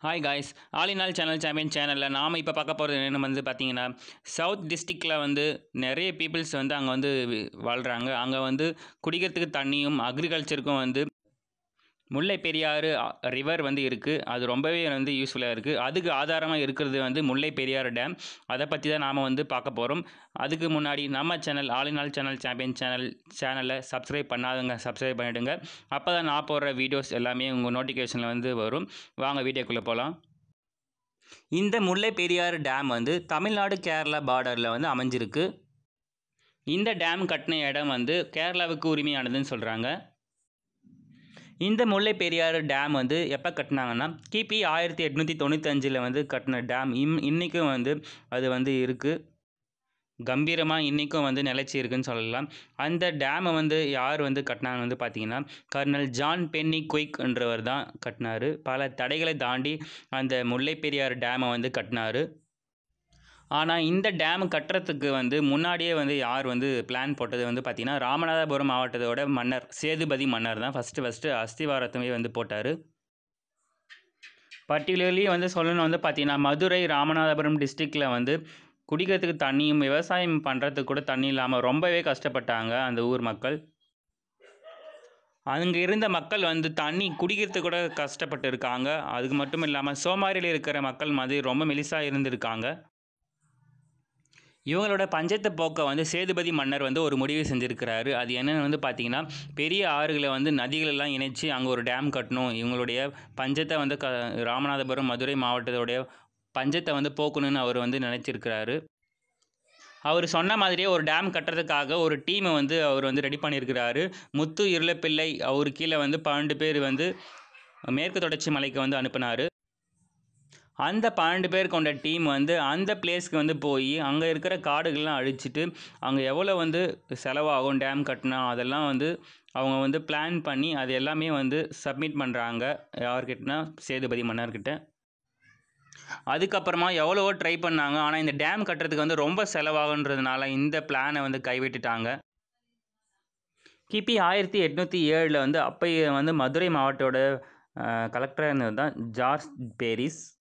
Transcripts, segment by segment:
hi guys all in all channel champion சேனலில் நாம் இப்போ பார்க்க போகிறது என்னென்னு வந்து பார்த்தீங்கன்னா சவுத் டிஸ்ட்ரிக்டில் வந்து நிறைய பீப்புள்ஸ் வந்து அங்கே வந்து வாழ்கிறாங்க அங்கே வந்து குடிக்கிறதுக்கு தண்ணியும் அக்ரிகல்ச்சருக்கும் வந்து முல்லை பெரியாறு ரிவர் வந்து இருக்குது அது ரொம்பவே வந்து யூஸ்ஃபுல்லாக இருக்குது அதுக்கு ஆதாரமாக இருக்கிறது வந்து முல்லை பெரியாறு டேம் அதை பற்றி தான் நாம் வந்து பார்க்க போகிறோம் அதுக்கு முன்னாடி நம்ம channel all in all channel champion channel சேனலை சப்ஸ்கிரைப் பண்ணாதவங்க சப்ஸ்கிரைப் பண்ணிவிடுங்க அப்போ தான் நான் போடுற வீடியோஸ் எல்லாமே உங்கள் நோட்டிஃபிகேஷனில் வந்து வரும் வாங்க வீடியோக்குள்ளே போகலாம் இந்த முல்லை பெரியாறு டேம் வந்து தமிழ்நாடு கேரளா பார்டரில் வந்து அமைஞ்சிருக்கு இந்த டேம் கட்டின இடம் வந்து கேரளாவுக்கு உரிமையானதுன்னு சொல்கிறாங்க இந்த முல்லை பெரியாறு டேம் வந்து எப்போ கட்டினாங்கன்னா கிபி ஆயிரத்தி எட்நூற்றி தொண்ணூத்தஞ்சில் வந்து கட்டின டேம் இம் இன்றைக்கும் வந்து அது வந்து இருக்குது கம்பீரமாக இன்றைக்கும் வந்து நிலச்சி இருக்குன்னு சொல்லலாம் அந்த டேமை வந்து யார் வந்து கட்டினாங்கன்னு வந்து பார்த்தீங்கன்னா கர்னல் ஜான் பென்னி குயிக்ன்றவர் தான் கட்டினார் பல தடைகளை தாண்டி அந்த முல்லை பெரியாறு டேமை வந்து கட்டினார் ஆனால் இந்த டேம் கட்டுறதுக்கு வந்து முன்னாடியே வந்து யார் வந்து பிளான் போட்டது வந்து பார்த்திங்கன்னா ராமநாதபுரம் மாவட்டத்தோட மன்னர் சேதுபதி மன்னர் தான் ஃபஸ்ட்டு ஃபஸ்ட்டு அஸ்திவாரத்துமே வந்து போட்டார் பர்டிகுலர்லி வந்து சொல்லணும் வந்து பார்த்திங்கன்னா மதுரை ராமநாதபுரம் டிஸ்ட்ரிக்டில் வந்து குடிக்கிறதுக்கு தண்ணியும் விவசாயம் பண்ணுறதுக்கு கூட தண்ணி இல்லாமல் ரொம்பவே கஷ்டப்பட்டாங்க அந்த ஊர் மக்கள் அங்கே இருந்த மக்கள் வந்து தண்ணி குடிக்கிறதுக்கு கூட கஷ்டப்பட்டு இருக்காங்க அதுக்கு மட்டும் இல்லாமல் சோமாரியில் இருக்கிற மக்கள் மாதிரி ரொம்ப மெலிசாக இருந்திருக்காங்க இவங்களோட பஞ்சத்தை போக்க வந்து சேதுபதி மன்னர் வந்து ஒரு முடிவு செஞ்சுருக்கிறாரு அது என்னென்னு வந்து பார்த்திங்கன்னா பெரிய ஆறுகளை வந்து நதிகளெல்லாம் இணைச்சி அங்கே ஒரு டேம் கட்டணும் இவங்களுடைய பஞ்சத்தை வந்து க ராமநாதபுரம் மதுரை மாவட்டத்தோடைய பஞ்சத்தை வந்து போக்கணும்னு அவர் வந்து நினச்சிருக்கிறாரு அவர் சொன்ன மாதிரியே ஒரு டேம் கட்டுறதுக்காக ஒரு டீமை வந்து அவர் வந்து ரெடி பண்ணியிருக்கிறாரு முத்து இருளப்பிள்ளை அவர் கீழே வந்து பன்னெண்டு பேர் வந்து மேற்கு தொடர்ச்சி மலைக்கு வந்து அனுப்பினார் அந்த பன்னெண்டு பேர் கொண்ட டீம் வந்து அந்த பிளேஸ்க்கு வந்து போய் அங்கே இருக்கிற காடுகள்லாம் அழிச்சிட்டு அங்கே எவ்வளோ வந்து செலவாகும் டேம் கட்டினா அதெல்லாம் வந்து அவங்க வந்து பிளான் பண்ணி அது எல்லாமே வந்து சப்மிட் பண்ணுறாங்க யார்கிட்டனா சேதுபதி மன்னர்கிட்ட அதுக்கப்புறமா எவ்வளவோ ட்ரை பண்ணாங்க ஆனால் இந்த டேம் கட்டுறதுக்கு வந்து ரொம்ப செலவாகுன்றதுனால இந்த பிளானை வந்து கைவிட்டுட்டாங்க கிபி ஆயிரத்தி எட்நூற்றி ஏழில் வந்து அப்போ வந்து மதுரை மாவட்டத்தோட கலெக்டராக இருந்தது தான் ஜார்ஜ் பேரிஸ்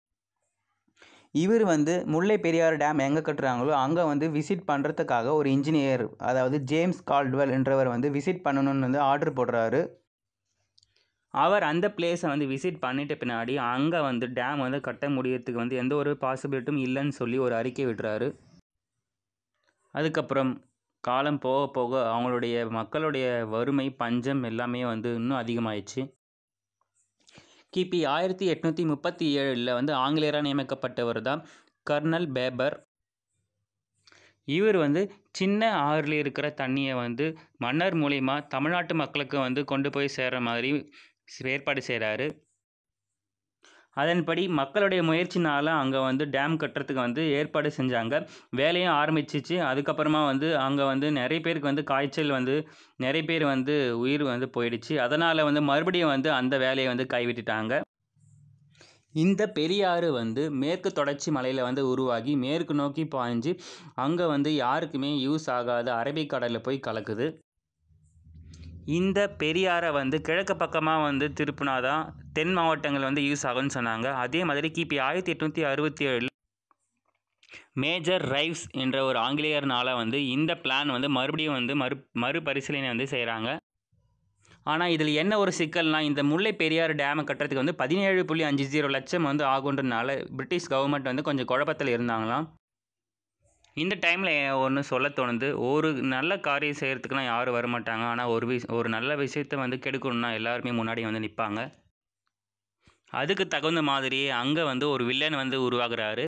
இவர் வந்து முல்லை பெரியாறு டேம் எங்கே கட்டுறாங்களோ அங்கே வந்து விசிட் பண்ணுறதுக்காக ஒரு இன்ஜினியர் அதாவது ஜேம்ஸ் கால்ட்வெல் என்றவர் வந்து விசிட் பண்ணணும்னு வந்து ஆர்டர் போடுறாரு அவர் அந்த பிளேஸை வந்து விசிட் பண்ணிட்ட பின்னாடி அங்கே வந்து டேம் வந்து கட்ட முடியறதுக்கு வந்து எந்த ஒரு பாசிபிலிட்டும் இல்லைன்னு சொல்லி ஒரு அறிக்கை விடுறாரு அதுக்கப்புறம் காலம் போக போக அவங்களுடைய மக்களுடைய வறுமை பஞ்சம் எல்லாமே வந்து இன்னும் அதிகமாயிடுச்சு கிபி ஆயிரத்தி எட்நூற்றி முப்பத்தி ஏழில் வந்து ஆங்கிலேயராக நியமிக்கப்பட்டவர் தான் கர்னல் பேபர் இவர் வந்து சின்ன ஆறில் இருக்கிற தண்ணியை வந்து மன்னர் மூலிமா தமிழ்நாட்டு மக்களுக்கு வந்து கொண்டு போய் சேர்கிற மாதிரி ஏற்பாடு செய்கிறாரு அதன்படி மக்களுடைய முயற்சினால் அங்கே வந்து டேம் கட்டுறதுக்கு வந்து ஏற்பாடு செஞ்சாங்க வேலையும் ஆரம்பிச்சிச்சு அதுக்கப்புறமா வந்து அங்கே வந்து நிறைய பேருக்கு வந்து காய்ச்சல் வந்து நிறைய பேர் வந்து உயிர் வந்து போயிடுச்சு அதனால் வந்து மறுபடியும் வந்து அந்த வேலையை வந்து கைவிட்டுட்டாங்க இந்த பெரியாறு வந்து மேற்கு தொடர்ச்சி மலையில் வந்து உருவாகி மேற்கு நோக்கி பாய்ஞ்சு அங்கே வந்து யாருக்குமே யூஸ் ஆகாத அரபிக்கடலில் போய் கலக்குது இந்த பெரியாரை வந்து கிழக்கு பக்கமாக வந்து திருப்பினாதான் தென் மாவட்டங்கள் வந்து யூஸ் ஆகும்னு சொன்னாங்க அதே மாதிரி கிபி ஆயிரத்தி எட்நூற்றி அறுபத்தி ஏழில் மேஜர் ரைவ்ஸ் என்ற ஒரு ஆங்கிலேயர்னால வந்து இந்த பிளான் வந்து மறுபடியும் வந்து மறு மறுபரிசீலனை வந்து செய்கிறாங்க ஆனால் இதில் என்ன ஒரு சிக்கல்னால் இந்த முல்லை பெரியாறு டேமை கட்டுறதுக்கு வந்து பதினேழு புள்ளி அஞ்சு ஜீரோ லட்சம் வந்து ஆகுன்றனால பிரிட்டிஷ் கவர்மெண்ட் வந்து கொஞ்சம் குழப்பத்தில் இருந்தாங்களாம் இந்த டைமில் ஒன்று சொல்ல தோணுது ஒரு நல்ல காரியம் செய்கிறதுக்குலாம் யாரும் வரமாட்டாங்க ஆனால் ஒரு விஷ் ஒரு நல்ல விஷயத்தை வந்து கெடுக்கணும்னா எல்லாருமே முன்னாடி வந்து நிற்பாங்க அதுக்கு தகுந்த மாதிரியே அங்கே வந்து ஒரு வில்லன் வந்து உருவாகிறாரு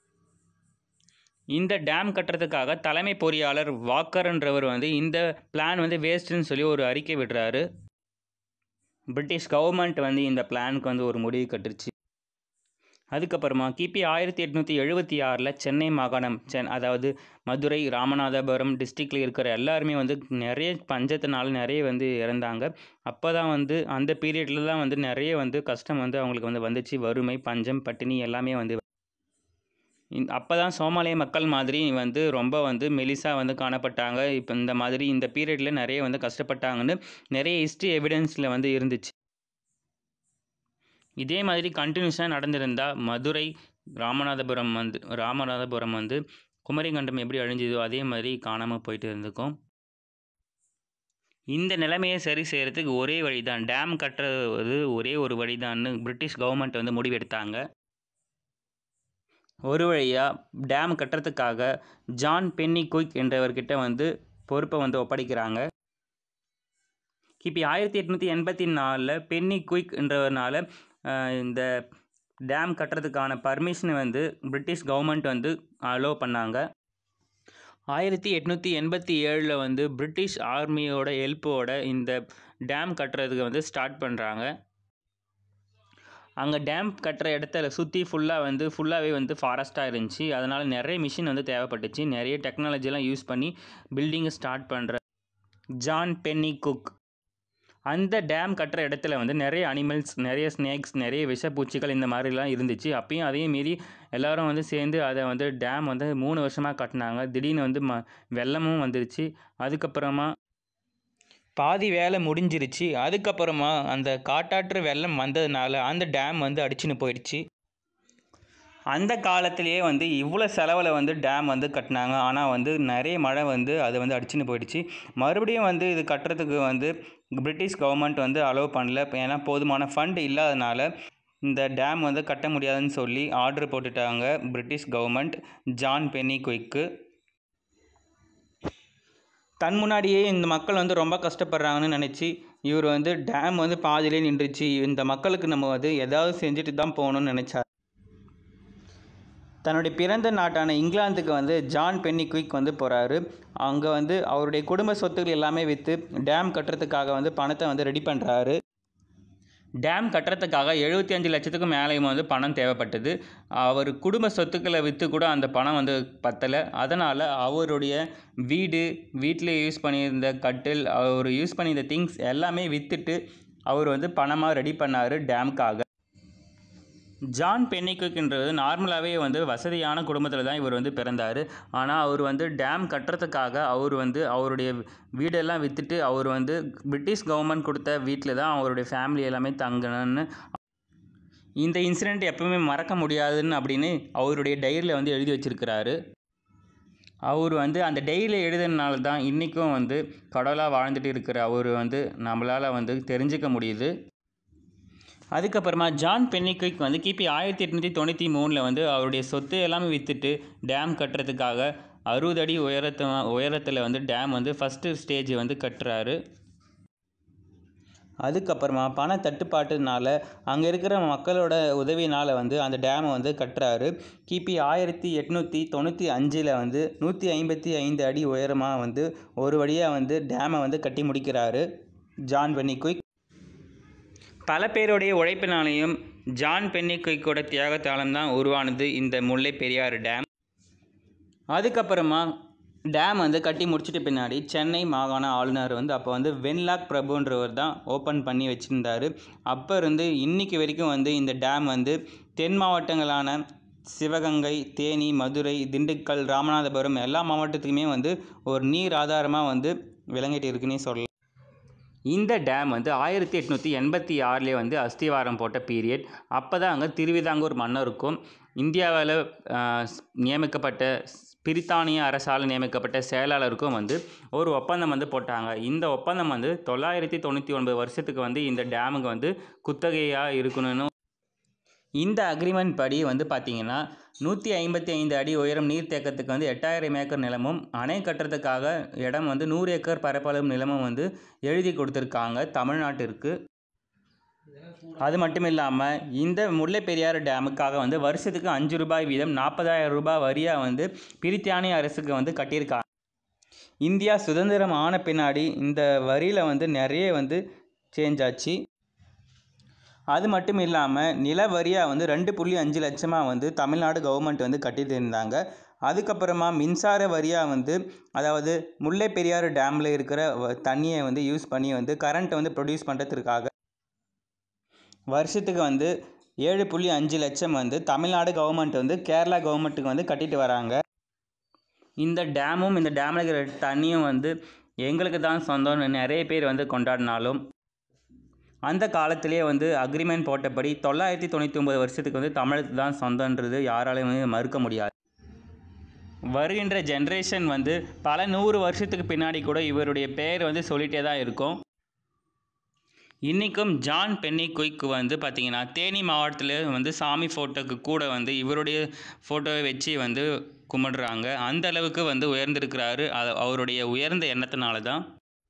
இந்த டேம் கட்டுறதுக்காக தலைமை பொறியாளர் வாக்கர்ன்றவர் வந்து இந்த பிளான் வந்து வேஸ்ட்டுன்னு சொல்லி ஒரு அறிக்கை விடுறாரு பிரிட்டிஷ் கவர்மெண்ட் வந்து இந்த பிளானுக்கு வந்து ஒரு முடிவு கட்டுருச்சு அதுக்கப்புறமா கிபி ஆயிரத்தி எட்நூற்றி எழுபத்தி ஆறில் சென்னை மாகாணம் சென் அதாவது மதுரை ராமநாதபுரம் டிஸ்ட்ரிக்டில் இருக்கிற எல்லாருமே வந்து நிறைய பஞ்சத்தினால நிறைய வந்து இறந்தாங்க அப்போ தான் வந்து அந்த பீரியடில் தான் வந்து நிறைய வந்து கஷ்டம் வந்து அவங்களுக்கு வந்து வந்துச்சு வறுமை பஞ்சம் பட்டினி எல்லாமே வந்து அப்போ தான் சோமாலிய மக்கள் மாதிரி வந்து ரொம்ப வந்து மெலிசாக வந்து காணப்பட்டாங்க இப்போ இந்த மாதிரி இந்த பீரியடில் நிறைய வந்து கஷ்டப்பட்டாங்கன்னு நிறைய ஹிஸ்ட்ரி எவிடன்ஸில் வந்து இருந்துச்சு இதே மாதிரி கண்டினியூஸாக நடந்திருந்தால் மதுரை ராமநாதபுரம் வந்து ராமநாதபுரம் வந்து குமரிக்கண்டம் எப்படி அழிஞ்சுதோ அதே மாதிரி காணாமல் போயிட்டு இருந்துக்கும் இந்த நிலைமையை சரி செய்கிறதுக்கு ஒரே வழி தான் டேம் கட்டுறது ஒரே ஒரு வழி தான்னு பிரிட்டிஷ் கவர்மெண்ட் வந்து முடிவெடுத்தாங்க ஒரு வழியாக டேம் கட்டுறதுக்காக ஜான் பென்னி குயிக் என்றவர்கிட்ட வந்து பொறுப்பை வந்து ஒப்படைக்கிறாங்க கிபி ஆயிரத்தி எட்நூற்றி எண்பத்தி நாலில் பென்னி குயிக் என்றவர்னால அஹ், இந்த டேம் கட்டுறதுக்கான பர்மிஷனை வந்து பிரிட்டிஷ் கவர்மெண்ட் வந்து அலோவ் பண்ணாங்க ஆயிரத்தி எட்நூற்றி எண்பத்தி ஏழில் வந்து பிரிட்டிஷ் ஆர்மியோட ஹெல்ப்போட இந்த டேம் கட்டுறதுக்கு வந்து ஸ்டார்ட் பண்ணுறாங்க அங்கே டேம் கட்டுற இடத்துல சுற்றி ஃபுல்லாக வந்து ஃபுல்லாகவே வந்து ஃபாரஸ்ட்டாக இருந்துச்சு அதனால் நிறைய மிஷின் வந்து தேவைப்பட்டுச்சு நிறைய டெக்னாலஜிலாம் யூஸ் பண்ணி பில்டிங்கை ஸ்டார்ட் பண்ணுற John Pennycuick dam கட்டுற இடத்துல வந்து நிறைய அனிமல்ஸ் நிறைய ஸ்னேக்ஸ் நிறைய விஷப்பூச்சிகள் இந்த மாதிரிலாம் இருந்துச்சு அப்பயும் அதையும் மீறி எல்லாரும் வந்து சேர்ந்து அதை வந்து டேம் வந்து மூணு வருஷமாக கட்டினாங்க திடீர்னு வந்து ம வெள்ளமும் வந்துருச்சு அதுக்கப்புறமா பாதி வேலை முடிஞ்சிருச்சு அதுக்கப்புறமா அந்த காட்டாற்று வெள்ளம் வந்ததுனால அந்த டேம் வந்து அடிச்சுன்னு போயிடுச்சு அந்த காலத்திலேயே வந்து இவ்வளோ செலவில் வந்து டேம் வந்து கட்டினாங்க ஆனால் வந்து நிறைய மழை வந்து அது வந்து அடிச்சுன்னு போயிடுச்சு மறுபடியும் வந்து இது கட்டுறதுக்கு வந்து பிரிட்டிஷ் கவர்மெண்ட் வந்து அலோவ் பண்ணல இப்ப ஏன்னா போதுமான ஃபண்ட் இல்லாதனால இந்த டேம் வந்து கட்ட முடியாதுன்னு சொல்லி ஆர்டர் போட்டுட்டாங்க British government John Pennycuick முன்னாடியே இந்த மக்கள் வந்து ரொம்ப கஷ்டப்படுறாங்கன்னு நினச்சி இவர் வந்து டேம் வந்து பாதியிலே நின்றுச்சு இந்த மக்களுக்கு நம்ம வந்து ஏதாவது செஞ்சுட்டு தான் போகணும்னு நினச்சார் தன்னுடைய பிறந்த நாட்டான இங்கிலாந்துக்கு வந்து ஜான் பென்னி குயிக் வந்து போகிறாரு அங்கே வந்து அவருடைய குடும்ப சொத்துக்கள் எல்லாமே விற்று டேம் கட்டுறதுக்காக வந்து பணத்தை வந்து ரெடி பண்ணுறாரு டேம் கட்டுறதுக்காக எழுபத்தி அஞ்சு லட்சத்துக்கும் மேலேயும் வந்து பணம் தேவைப்பட்டது அவர் குடும்ப சொத்துக்களை விற்று கூட அந்த பணம் வந்து பத்தலை அதனால் அவருடைய வீடு வீட்டில் யூஸ் பண்ணியிருந்த கட்டில் அவர் யூஸ் பண்ணியிருந்த திங்ஸ் எல்லாமே விற்றுட்டு அவர் வந்து பணமாக ரெடி பண்ணார் டேமுக்காக ஜான் பென்னிக்குன்றது நார்மலாகவே வந்து வசதியான குடும்பத்தில் தான் இவர் வந்து பிறந்தார் ஆனால் அவர் வந்து டேம் கட்டுறதுக்காக அவர் வந்து அவருடைய வீடெல்லாம் விற்றுட்டு அவர் வந்து பிரிட்டிஷ் கவர்மெண்ட் கொடுத்த வீட்டில் தான் அவருடைய ஃபேமிலி எல்லாமே தங்கணும்னு இந்த இன்சிடெண்ட் எப்பவுமே மறக்க முடியாதுன்னு அப்படின்னு அவருடைய டைரியில் வந்து எழுதி வச்சிருக்கிறாரு அவர் வந்து அந்த டைரியில் எழுதுனால தான் இன்றைக்கும் வந்து கடவுளாக வாழ்ந்துட்டு இருக்கிற அவர் வந்து நம்மளால் வந்து தெரிஞ்சுக்க முடியுது அதுக்கப்புறமா ஜான் பென்னிக்விக் வந்து கிபி ஆயிரத்தி எட்நூற்றி தொண்ணூற்றி மூணில் வந்து அவருடைய சொத்து எல்லாமே விற்றுட்டு டேம் கட்டுறதுக்காக அறுபது அடி உயரத்து உயரத்தில் வந்து டேம் வந்து ஃபஸ்ட்டு ஸ்டேஜ் வந்து கட்டுறாரு அதுக்கப்புறமா பண தட்டுப்பாட்டுனால அங்கே இருக்கிற மக்களோட உதவினால் வந்து அந்த டேமை வந்து கட்டுறாரு கிபி ஆயிரத்தி எட்நூற்றி தொண்ணூற்றி அஞ்சில் வந்து நூற்றி ஐம்பத்தி ஐந்து அடி உயரமாக வந்து ஒரு வழியாக வந்து டேமை வந்து கட்டி முடிக்கிறாரு ஜான் பென்னிக்விக் பல பேருடைய உழைப்பினாலையும் ஜான் பென்னிக்விக்கோட தியாகத்தாலும் தான் உருவானது இந்த முல்லை பெரியாறு டேம் அதுக்கப்புறமா டேம் வந்து கட்டி முடிச்சிட்ட பின்னாடி சென்னை மாகாண ஆளுநர் வந்து அப்போ வந்து வென்லாக் பிரபுன்றவர் தான் ஓப்பன் பண்ணி வச்சுருந்தாரு அப்போ இருந்து இன்னைக்கு வரைக்கும் வந்து இந்த டேம் வந்து தென் மாவட்டங்களான சிவகங்கை தேனி மதுரை திண்டுக்கல் ராமநாதபுரம் எல்லா மாவட்டத்துக்குமே வந்து ஒரு நீர் ஆதாரமாக வந்து விளங்கிட்டு இருக்குன்னே சொல்லலாம் இந்த டேம் வந்து ஆயிரத்தி எட்நூற்றி எண்பத்தி ஆறுலேயே வந்து அஸ்திவாரம் போட்ட பீரியட் அப்போ தான் அங்கே திருவிதாங்கூர் மன்னருக்கும் இந்தியாவில் நியமிக்கப்பட்ட பிரித்தானிய அரசால் நியமிக்கப்பட்ட செயலாளருக்கும் வந்து ஒரு ஒப்பந்தம் வந்து போட்டாங்க இந்த ஒப்பந்தம் வந்து தொள்ளாயிரத்தி தொண்ணூற்றி ஒன்பது வருஷத்துக்கு வந்து இந்த டேமுக்கு வந்து குத்தகையாக இருக்கணும்னு இந்த அக்ரிமெண்ட் படி வந்து பார்த்தீங்கன்னா நூற்றி ஐம்பத்தி ஐந்து அடி உயரம் நீர்த்தேக்கத்துக்கு வந்து எட்டாயிரம் ஏக்கர் நிலமும் அணை கட்டுறதுக்காக இடம் வந்து நூறு ஏக்கர் பரப்பளவு நிலமும் வந்து எழுதி கொடுத்துருக்காங்க தமிழ்நாட்டிற்கு அது மட்டும் இல்லாமல் இந்த முல்லை பெரியாறு டேமுக்காக வந்து வருஷத்துக்கு அஞ்சு ரூபாய் வீதம் நாற்பதாயிரம் ரூபாய் வரியாக வந்து பிரித்தானிய அரசுக்கு வந்து கட்டியிருக்காங்க இந்தியா சுதந்திரம் ஆன பின்னாடி இந்த வரியில் வந்து நிறைய வந்து சேஞ்ச் ஆச்சு அது மட்டும் இல்லாமல் நில வரியாக வந்து ரெண்டு புள்ளி அஞ்சு லட்சமாக வந்து தமிழ்நாடு கவர்மெண்ட் வந்து கட்டிட்டு இருந்தாங்க அதுக்கப்புறமா மின்சார வரியாக வந்து அதாவது முல்லை பெரியாறு டேமில் இருக்கிற வ- தண்ணியை வந்து யூஸ் பண்ணி வந்து கரண்ட்டை வந்து ப்ரொடியூஸ் பண்ணுறதுக்காக வருஷத்துக்கு வந்து ஏழு புள்ளி அஞ்சு லட்சம் வந்து தமிழ்நாடு கவர்மெண்ட் வந்து கேரளா கவர்மெண்ட்டுக்கு வந்து கட்டிட்டு வராங்க இந்த டேமும் இந்த டேமில் இருக்கிற தண்ணியும் வந்து எங்களுக்கு தான் சொந்தம்னு நிறைய பேர் வந்து கொண்டாடினாலும் அந்த காலத்திலே வந்து அக்ரிமெண்ட் போட்டபடி தொள்ளாயிரத்தி தொண்ணூற்றி ஒம்பது வருஷத்துக்கு வந்து தமிழுக்கு தான் சொந்தன்றது யாராலையும் வந்து மறுக்க முடியாது வருகின்ற ஜென்ரேஷன் வந்து பல நூறு வருஷத்துக்கு பின்னாடி கூட இவருடைய பெயர் வந்து சொல்லிகிட்டே தான் இருக்கும் இன்றைக்கும் ஜான் பென்னி குயிக் வந்து பார்த்திங்கன்னா தேனி மாவட்டத்தில் வந்து சாமி ஃபோட்டோக்கு கூட வந்து இவருடைய ஃபோட்டோவை வச்சு வந்து கும்பிடுறாங்க அந்த அளவுக்கு வந்து உயர்ந்திருக்கிறாரு அது அவருடைய உயர்ந்த எண்ணத்தினால தான்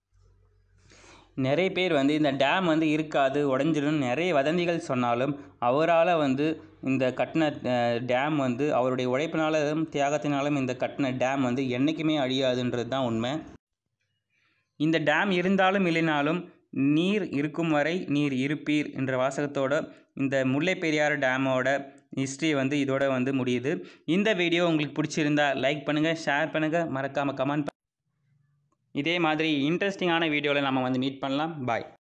நிறைய பேர் வந்து இந்த டேம் வந்து இருக்காது உடஞ்சிடும் நிறைய வதந்திகள் சொன்னாலும் அவரால் வந்து இந்த கட்டின டேம் வந்து அவருடைய உழைப்பினாலும் தியாகத்தினாலும் இந்த கட்டின டேம் வந்து என்றைக்குமே அழியாதுன்றது தான் உண்மை இந்த டேம் இருந்தாலும் இல்லைனாலும் நீர் இருக்கும் வரை நீர் இருப்பீர் என்ற வாசகத்தோட இந்த முல்லை பெரியாறு டேமோட ஹிஸ்ட்ரி வந்து இதோட வந்து முடியுது இந்த வீடியோ உங்களுக்கு பிடிச்சிருந்தா லைக் பண்ணுங்கள் ஷேர் பண்ணுங்கள் மறக்காமல் கமெண்ட் இதே மாதிரி இன்ட்ரெஸ்டிங்கான வீடியோவில் நம்ம வந்து மீட் பண்ணலாம் பாய்